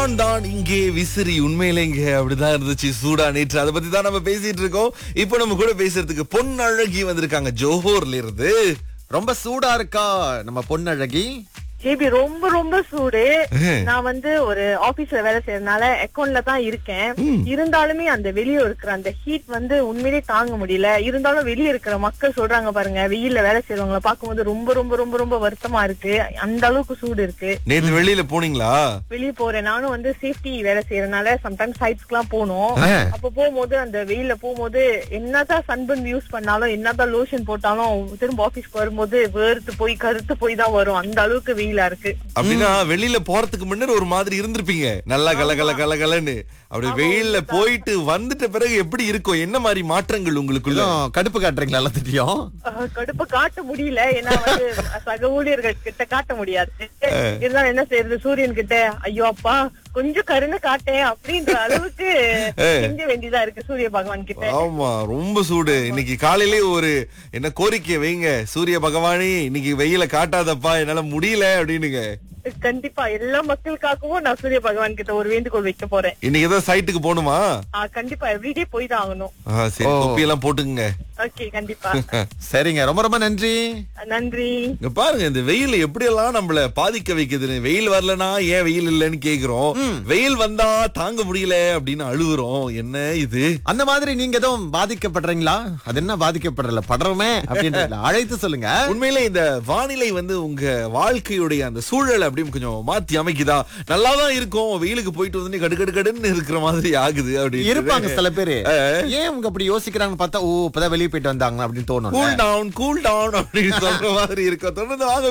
நான் தான் இங்கே விசிறி உண்மையிலேங்க அப்படிதான் இருந்துச்சு சூடா நேற்று அதை பத்தி தான் நம்ம பேசிட்டு இருக்கோம் இப்போ நம்ம கூட பேசுறதுக்கு பொன்னழகி வந்திருக்காங்க ஜோஹோர்ல இருந்து ரொம்ப சூடா இருக்கா நம்ம பொன்னழகி ஜேபி ரொம்ப ரொம்ப சூடு நான் வந்து ஒரு ஆபீஸ்ல வேலை செய்யறதுனால அக்கௌண்ட்ல தான் இருக்கேன் இருந்தாலுமே அந்த வெளியே இருக்கிற அந்த ஹீட் வந்து உண்மையிலேயே தாங்க முடியல இருந்தாலும் வெளியே இருக்கிற மக்கள் சொல்றாங்க பாருங்க வெயில்ல வேலை செய்யறவங்கள பார்க்கும்போது ரொம்ப ரொம்ப ரொம்ப ரொம்ப வருத்தமா இருக்கு அந்த அளவுக்கு சூடு இருக்கு நேத்து வெளியில போனீங்களா வெளியே போறேன் நானும் வந்து சேஃப்டி வேலை செய்யறதுனால சம்டைம்ஸ் சைட்ஸ்க்கு எல்லாம் போகணும் ஆ. அப்ப போகும்போது அந்த வெயில்ல போகும்போது என்னதான் சன்பன் யூஸ் பண்ணாலும் என்னதான் லோஷன் போட்டாலும் திரும்ப ஆபீஸ்க்கு வரும்போது வேர்த்து போய் கருத்து போய் தான் வரும் அந்த அளவுக்கு வெயிலா இருக்கு அப்படின்னா வெளியில போறதுக்கு முன்னர் ஒரு மாதிரி இருந்திருப்பீங்க நல்லா கல கல கல கலன்னு அப்படி வெயில்ல போயிட்டு வந்துட்ட பிறகு எப்படி இருக்கும் என்ன மாதிரி மாற்றங்கள் உங்களுக்குள்ள கொஞ்சம் கடுப்பு காட்டுறீங்களா எல்லாத்திட்டையும் அஹ், கடுப்ப காட்ட முடியல ஏன்னா வந்து சக ஊழியர்கள் கிட்ட காட்ட முடியாது இருந்தாலும் என்ன செய்யறது சூரியன் கிட்ட ஐயோ அப்பா கொஞ்சம் கருணை காட்டேன் அப்படின்ற அளவுக்கு செஞ்ச வேண்டியதா இருக்கு சூரிய பகவான் கிட்ட ஆமா ரொம்ப சூடு இன்னைக்கு காலையிலே ஒரு என்ன கோரிக்கை வைங்க சூரிய பகவானே இன்னைக்கு வெயில காட்டாதப்பா என்னால முடியல அப்படின்னுங்க கண்டிப்பா எல்லா மக்களுக்காகவும் நான் சூரிய பகவான் கிட்ட ஒரு வேண்டுகோள் வைக்க போறேன் இன்னைக்கு ஏதாவது சைட்டுக்கு போகணுமா ஆஹ் கண்டிப்பா எவ்ரிடே போய் தான் ஆகணும் ஆ, சரி ஓ. தொப்பி எல்லாம் போட்டுக்குங்க ஓகே கண்டிப்பா சரிங்க ரொம்ப ரொம்ப நன்றி நன்றி இங்க பாருங்க இந்த வெயில் எப்படி எல்லாம் நம்மள பாதிக்க வைக்குதுன்னு வெயில் வரலனா ஏன் வெயில் இல்லைன்னு கேக்குறோம் வெயில் வந்தா தாங்க முடியல அப்படின்னு அழுகுறோம் என்ன இது அந்த மாதிரி நீங்க எதுவும் பாதிக்கப்படுறீங்களா அது என்ன பாதிக்கப்படுறல படுறோமே அப்படின்னு அழைத்து சொல்லுங்க உண்மையிலே இந்த வானிலை வந்து உங்க வாழ்க்கையுடைய அந்த சூழல் அப்படின்னு கொஞ்சம் மாத்தி அமைக்குதா நல்லாதான் இருக்கும் வெயிலுக்கு போயிட்டு வந்து கடு கடு கடுன்னு இருக்கிற மாதிரி ஆகுது அப்படி இருப்பாங்க சில பேரு ஏன் அவங்க அப்படி யோசிக்கிறாங்க பார்த்தா ஓ இப்பதான் வெளியே போயிட்டு வந்தாங்க அப்படின்னு தோணும் கூல் டவுன் கூல் டவுன் அப்படின்னு சொல்ற மாதிரி இருக்கும் தொடர்ந்து வாங்க